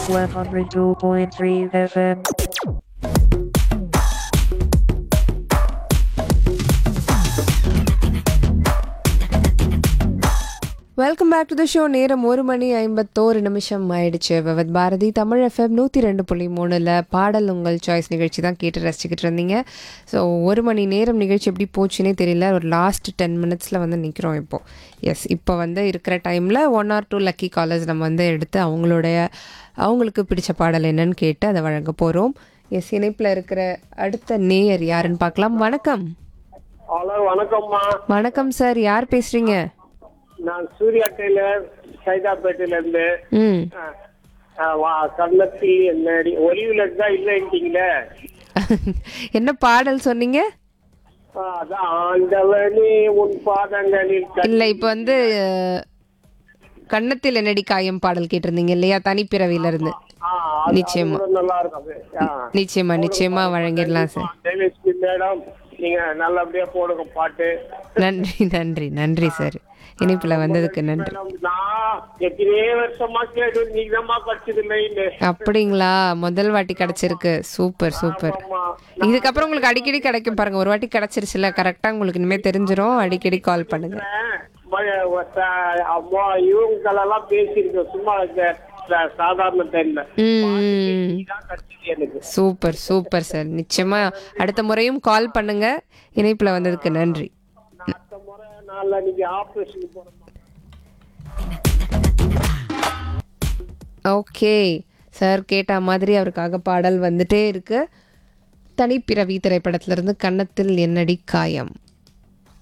102.3 FM. Welcome back to the show நேரம் ஒரு மணி ஐம்பத்தோரு நிமிஷம் ஆயிடுச்சு விவத் பாரதி தமிழ் எஃப்எம் நூற்றி ரெண்டு புள்ளி மூணில் பாடல் உங்கள் சாய்ஸ் நிகழ்ச்சி தான் கேட்டு ரசிச்சுக்கிட்டு இருந்தீங்க ஸோ ஒரு மணி நேரம் நிகழ்ச்சி எப்படி போச்சுன்னே தெரியல ஒரு லாஸ்ட் டென் மினிட்ஸில் வந்து நிற்கிறோம் இப்போது எஸ் இப்போ வந்து இருக்கிற டைமில் one or two lucky callers நம்ம வந்து எடுத்து அவங்களுடைய அவங்களுக்கு பிடிச்ச பாடல் என்னன்னு கேட்டு அதை வழங்க போகிறோம் எஸ் இணைப்பில் இருக்கிற அடுத்த நேயர் யாருன்னு பார்க்கலாம் வணக்கம் ஹலோ வணக்கம்மா வணக்கம் சார் யார் பேசுகிறீங்க நான் சூர்யா டெய்லர் சைதாப்பேட்டையில இருந்து ம் அஹ், அஹ், வா- கன்னத்தில் என்னடி ஒலிவுல தான் இல்லைன்ட்டீங்களே என்ன பாடல் சொன்னீங்க அஹ், அதான் ஆண்டவனே உன் பாதங்களில் கண்- இல்ல இப்ப வந்து அஹ், கன்னத்தில் என்னடி காயம் பாடல் கேட்டிருந்தீங்க இல்லையா தனிப்பிறவில இருந்து ஆ, அது- அது நிச்சயமா. கூட நல்லா இருக்கும் அது. ஆ. நிச்சயமா நிச்சயமா வழங்கிடலாம் சார் ஜெயலட்சுமி மேடம் நீங்க நல்லபடியா போடுங்க பாட்டு நன்றி நன்றி நன்றி சார் இணைப்புல வந்ததுக்கு நன்றி மேடம் நான் எத்தனையோ வருஷமா கேட்டு நீங்க தான் படிச்சது இல்லைன்னு அப்படிங்களா முதல் வாட்டி கிடைச்சிருக்கு சூப்பர் சூப்பர் ஆமா. இதுக்கப்புறம் உங்களுக்கு அடிக்கடி கிடைக்கும் பாருங்க ஒரு வாட்டி கிடைச்சிருச்சுல கரெக்டா உங்களுக்கு இனிமே தெரிஞ்சிரும் அடிக்கடி கால் பண்ணுங்க ம- ச- அம்மா இவங்களெல்லாம் பேசியிருக்கேன் சும்மா இந்த ச- சாதாரண டைம்ல ம், ம் இதான் கிடைச்சது எனக்கு சூப்பர் சூப்பர் சார் நிச்சயமா அடுத்த முறையும் கால் பண்ணுங்க இணைப்புல வந்ததுக்கு நன்றி நான் அடுத்த முறை நாளில் நீங்க ஆபரேஷன் போறோம் ஓகே சார் கேட்ட மாதிரி அவருக்காக பாடல் வந்துட்டே இருக்கு தனிப்பிறவி திரைப்படத்திலிருந்து கன்னத்தில் என்னடி காயம்